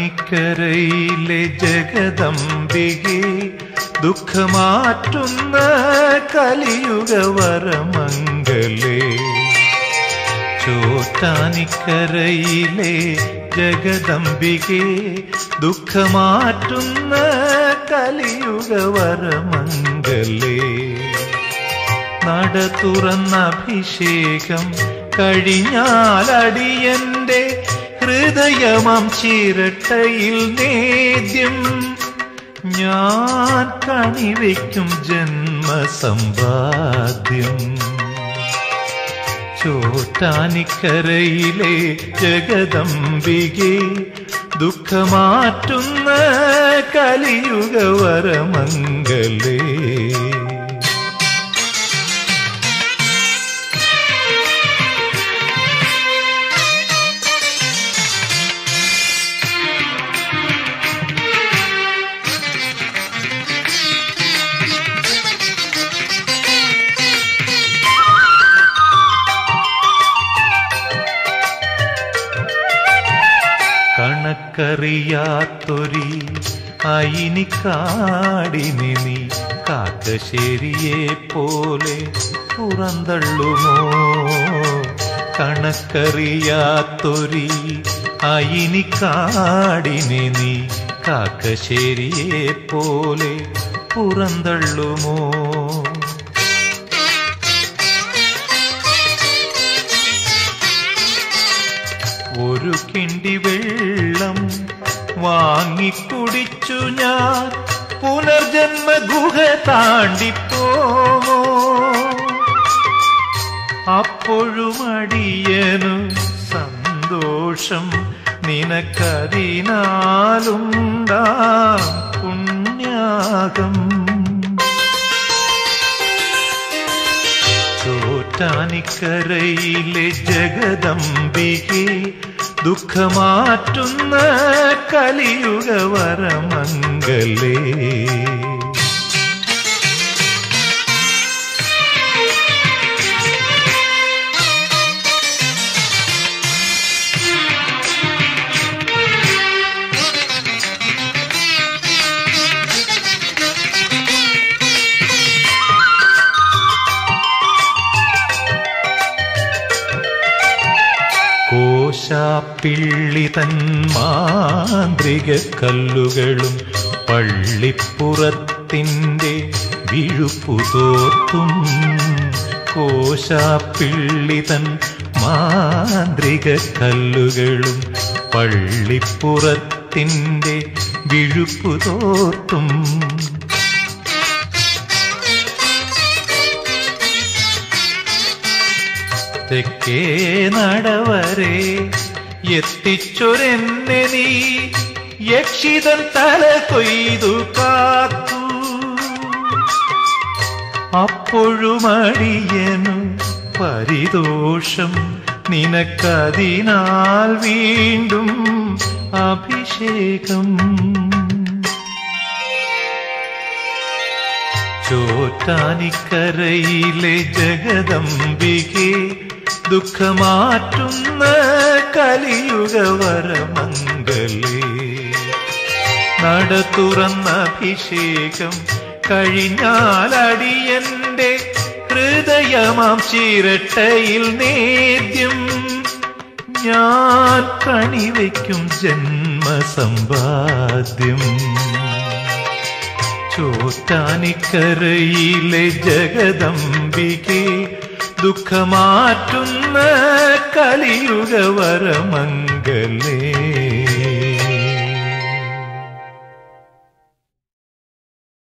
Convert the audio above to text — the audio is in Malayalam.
ചോറ്റാനിക്കരയിലെ ജഗദംബികെ ദുഃഖമാറ്റുന്ന കലിയുഗ വരമംഗലേ ചോറ്റാനിക്കരയിലെ ജഗദംബികെ ദുഃഖമാറ്റുന്ന കലിയുഗ വരമംഗലേ നട തുറന്ന അഭിഷേകം കഴിഞ്ഞാലടിയന്റെ ഹൃദയമം ചിരട്ടയിൽ നേദ്യം ഞാൻ കണിവയ്ക്കും ജന്മസമ്പാദ്യം ചോറ്റാനിക്കരയിലെ ജഗദംബികെ ദുഃഖമാറ്റുന്ന കലിയുഗ വരമംഗലേ കണക്കറിയാത്തൊരി അയിനിക്കാടിനെ നീ കാക്കശ്ശേരിയെ പോലെ പുറന്തള്ളുമോ കണക്കറിയാത്തൊരി അയിനിക്കാടിനെ നീ കാക്കശ്ശേരിയെ പോലെ പുറന്തള്ളുമോ ഒരു കിണ്ടി വെള്ളം വാങ്ങിക്കുടിച്ചു ഞാൻ പുനർജന്മ ഗുഹ താണ്ടിപ്പോമോ അപ്പോഴും അടിയനു സന്തോഷം നിനക്കതിനാലുണ്ടാം പുണ്യാകം ചോറ്റാനിക്കരയിലെ ജഗദംബികെ ദുഃഖമാറ്റുന്ന കലിയുഗ വരമംഗലേ കോശാപ്പിള്ളി തൻ മാന്ത്രിക കല്ലുകളും പള്ളിപ്പുറത്തിൻ്റെ വിഴുപ്പുതോർത്തും കോശാപ്പിള്ളി തൻ മാന്ത്രിക കല്ലുകളും പള്ളിപ്പുറത്തിൻ്റെ വിഴുപ്പുതോർത്തും തെക്കേ നടവരെ എത്തിച്ചൊരെന്നെ നീ യക്ഷിതൻ തല കൊയ്തു കാത്തു അപ്പോഴും അടിയനു പരിദോഷം നിനക്കതിനാൽ വീണ്ടും അഭിഷേകം ചോറ്റാനിക്കരയിലെ ജഗദംബികെ ദുഃഖമാറ്റുന്ന കലിയുഗ വരമംഗലേ നട തുറന്ന അഭിഷേകം കഴിഞ്ഞാലടിയന്റെ ഹൃദയമാം ചിരട്ടയിൽ നേദ്യം ഞാൻ കണിവയ്ക്കും ജന്മസമ്പാദ്യം ചോറ്റാനിക്കരയിലെ ജഗദംബികെ ദുഃഖമാറ്റുന്ന കലിയുഗ വരമംഗലേ